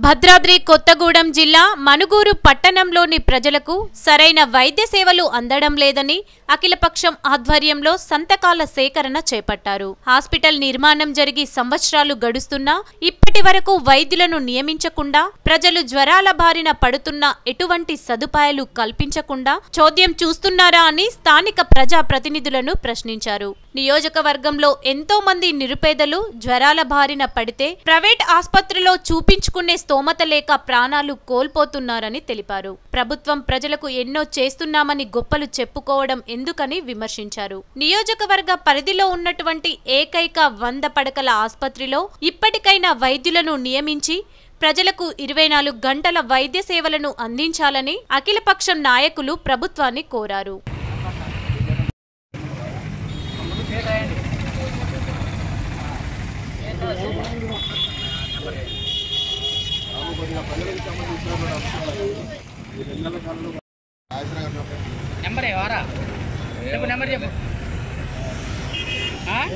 భద్రాద్రి కొత్తగూడెం జిల్లా మనుగూరు పట్టణంలోని ప్రజలకు సరైన వైద్య సేవలు అందడం లేదని అఖిలపక్షం ఆధ్వర్యంలో సంతకాల సేకరణ చేపట్టారు హాస్పిటల్ నిర్మాణం జరిగి సంవత్సరాలు గడుస్తున్నా ఇప్పటి వరకు వైద్యులను నియమించకుండా ప్రజలు జ్వరాల బారిన పడుతున్న ఎటువంటి సదుపాయాలు కల్పించకుండా చోద్యం చూస్తున్నారా అని స్థానిక ప్రజా ప్రతినిధులను ప్రశ్నించారు నియోజకవర్గంలో ఎంతో మంది నిరుపేదలు జ్వరాల బారిన పడితే ప్రైవేట్ ఆసుపత్రిలో చూపించుకునే స్తోమత లేక ప్రాణాలు కోల్పోతున్నారని తెలిపారు ప్రభుత్వం ప్రజలకు ఎన్నో చేస్తున్నామని గొప్పలు చెప్పుకోవడం ఎందుకని విమర్శించారు నియోజకవర్గ పరిధిలో ఉన్నటువంటి ఏకైక వంద పడకల ఆసుపత్రిలో ఇప్పటికైనా వైద్యులను నియమించి ప్రజలకు ఇరవై నాలుగు గంటల వైద్య సేవలను అందించాలని అఖిలపక్షం నాయకులు ప్రభుత్వాన్ని కోరారు నెంబర్ వారా చెప్పు నెంబర్ చెప్పు ఆ?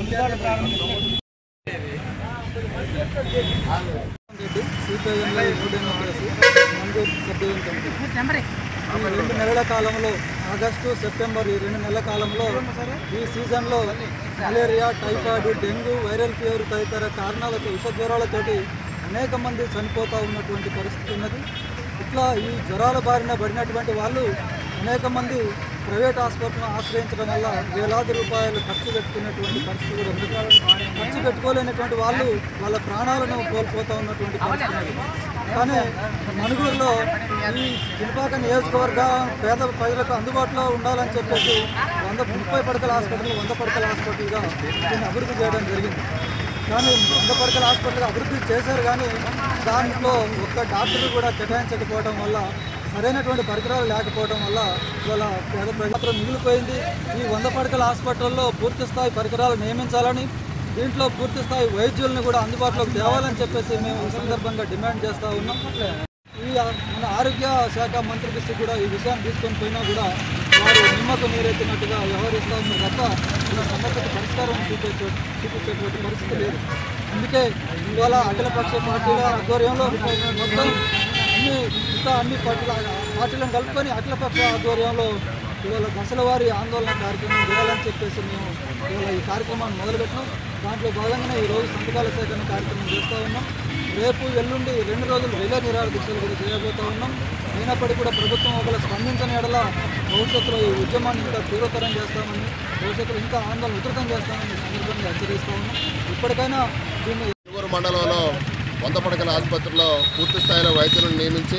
రెడ్డి సిపిఐఎంలో నూట democracy Manguru sub division committee number ఈ రెండు నెలల కాలంలో ఆగస్టు సెప్టెంబర్ ఈ రెండు నెలల కాలంలో ఈ సీజన్లో malaria typhoid dengue viral fever తదితర కారణాలతో విష జ్వరాలతోటి అనేక మంది చనిపోతూ ఉన్నటువంటి పరిస్థితి ఉన్నది ఇట్లా ఈ జ్వరాల బారిన పడినటువంటి వాళ్ళు అనేక మంది ప్రైవేట్ హాస్పిటల్ను ఆశ్రయించడం వల్ల వేలాది రూపాయలు ఖర్చు పెట్టుకునేటువంటి పరిస్థితి కూడా ఉంది ఖర్చు పెట్టుకోలేనటువంటి వాళ్ళు వాళ్ళ ప్రాణాలను కోల్పోతూ ఉన్నటువంటి పరిస్థితి ఉంది. కానీ మనుగూరులో ఈ పినపాక నియోజకవర్గ పేద ప్రజలకు అందుబాటులో ఉండాలని చెప్పేసి వంద ముప్పై పడకల హాస్పిటల్ వంద పడకల హాస్పిటల్గా దీన్ని అభివృద్ధి చేయడం జరిగింది కానీ వంద పడకల హాస్పిటల్ అభివృద్ధి చేశారు కానీ దాంట్లో ఒక్క డాక్టర్ కూడా కేటాయించకపోవడం వల్ల సరైనటువంటి పరికరాలు లేకపోవడం వల్ల ఇవాళ పేద ప్రజలు మాత్రం మిగిలిపోయింది ఈ వంద పడకల హాస్పిటల్లో పూర్తి స్థాయి పరికరాలు నియమించాలని దీంట్లో పూర్తి స్థాయి వైద్యులను కూడా అందుబాటులోకి తేవాలని చెప్పేసి మేము ఈ సందర్భంగా డిమాండ్ చేస్తూ ఉన్నాం ఈ ఆ- మన ఆరోగ్య శాఖ మంత్రి దృష్టి కూడా ఈ విషయాన్ని తీసుకొని పోయినా కూడా వారు నిమ్మకు నీరెత్తినట్టుగా వ్యవహరిస్తూ ఉన్నారు తప్ప ఈ సమస్యకు పరిష్కారం చూపించే చూపించేటువంటి పరిస్థితి లేదు అందుకే ఇవాళ అఖిలపక్ష పార్టీల ఆధ్వర్యంలో మొత్తం అన్ని ఇంకా అన్ని పార్టీల పార్టీలను కలుపుకొని అఖిలపక్ష ఆధ్వర్యంలో ఇవాళ దశల వారి ఆందోళన కార్యక్రమం చేయాలని చెప్పేసి మేము ఇవాళ ఈ కార్యక్రమాన్ని మొదలుపెట్టినాం దాంట్లో భాగంగానే ఈ రోజు సంతకాల సేకరణ కార్యక్రమం చేస్తూ ఉన్నాం రేపు ఎల్లుండి రెండు రోజులు రిలే నిరాహార దీక్షలు కూడా చేయబోతూ ఉన్నాం అయినప్పటికీ కూడా ప్రభుత్వం ఒకవేళ స్పందించని ఎడల భవిష్యత్తులో ఈ ఉద్యమాన్ని ఇంకా తీవ్రతరం చేస్తామని భవిష్యత్తులో ఇంకా ఆందోళన ఉధృతం చేస్తామని ఈ సందర్భంగా హెచ్చరిస్తూ ఉన్నాం ఇప్పటికైనా దీన్ని తిరువురు మండలంలో వంద పడకల ఆసుపత్రిలో పూర్తి స్థాయిలో వైద్యులను నియమించి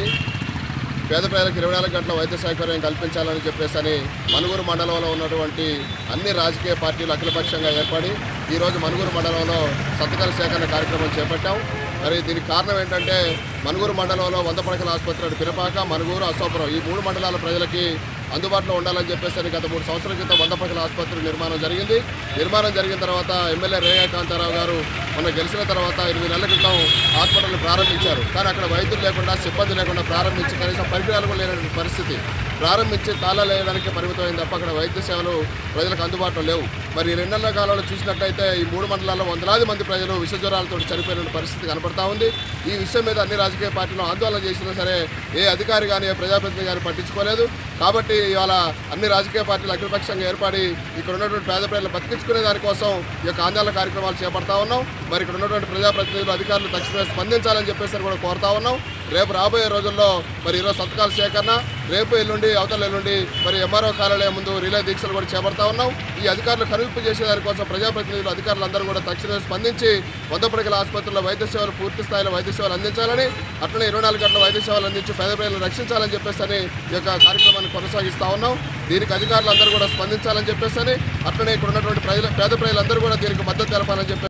పేద ప్రజలకు ఇరవై నాలుగు గంటల వైద్య సౌకర్యం కల్పించాలని చెప్పేసి అని మనుగురు మండలంలో ఉన్నటువంటి అన్ని రాజకీయ పార్టీలు అఖిలపక్షంగా ఏర్పడి ఈరోజు మనుగురు మండలంలో సంతకాల సేకరణ కార్యక్రమం చేపట్టాం మరి దీనికి కారణం ఏంటంటే మనుగురు మండలంలో వంద పడకల ఆసుపత్రి పిరపాక మనుగురు అశోపురం ఈ మూడు మండలాల ప్రజలకి అందుబాటులో ఉండాలని చెప్పేసి అని గత మూడు సంవత్సరాల క్రితం వంద పడకల ఆసుపత్రి నిర్మాణం జరిగింది నిర్మాణం జరిగిన తర్వాత ఎమ్మెల్యే రేణా కాంతారావు గారు మొన్న గెలిచిన తర్వాత ఎనిమిది నెలల క్రితం హాస్పిటల్ ప్రారంభించారు కానీ అక్కడ వైద్యులు లేకుండా సిబ్బంది లేకుండా ప్రారంభించి కనీసం పరికరాలు కూడా లేనటువంటి పరిస్థితి ప్రారంభించి తాళాలు వేయడానికి పరిమితమైంది తప్ప అక్కడ వైద్య సేవలు ప్రజలకు అందుబాటులో లేవు మరి ఈ రెండు నెలల కాలంలో చూసినట్టయితే ఈ మూడు మండలాల్లో వందలాది మంది ప్రజలు విష జ్వరాలతో చనిపోయిన పరిస్థితి కనపడతా ఉంది ఈ విషయం మీద అన్ని రాజకీయ పార్టీలు ఆందోళన చేసినా సరే ఏ అధికారి కానీ ఏ ప్రజాప్రతినిధి కానీ పట్టించుకోలేదు కాబట్టి ఇవాళ అన్ని రాజకీయ పార్టీలు అఖిలపక్షంగా ఏర్పడి ఇక్కడ ఉన్నటువంటి పేద ప్రజలు బతికించుకునే దానికోసం ఈ యొక్క ఆందోళన కార్యక్రమాలు చేపడతా ఉన్నాం మరి ఇక్కడ ఉన్నటువంటి ప్రజాప్రతినిధులు అధికారులు తక్షణమే స్పందించాలని చెప్పేసి అని కూడా కోరుతా ఉన్నాం రేపు రాబోయే రోజుల్లో మరి ఈరోజు సంతకాల సేకరణ రేపు ఎల్లుండి అవతల ఎల్లుండి మరి ఎంఆర్ఓ కార్యాలయం ముందు రిలే దీక్షలు కూడా చేపడతా ఉన్నాం ఈ అధికారులు కనువిప్పు చేసే దానికోసం ప్రజాప్రతినిధులు అధికారులు అందరూ కూడా తక్షణమే స్పందించి వంద పడకల ఆసుపత్రుల్లో వైద్య సేవలు పూర్తి స్థాయిలో వైద్య సేవలు అందించాలని అట్లనే ఇరవై నాలుగు గంటల వైద్య సేవలు అందించి పేద ప్రజలను రక్షించాలని చెప్పేసి అని ఈ యొక్క కార్యక్రమాన్ని కొనసాగిస్తా ఉన్నాం దీనికి అధికారులు అందరూ కూడా స్పందించాలని చెప్పేసి అని అట్లనే ఇక్కడ ఉన్నటువంటి ప్రజలు పేద ప్రజలందరూ కూడా దీనికి మద్దతు తెలపాలని చెప్పేసి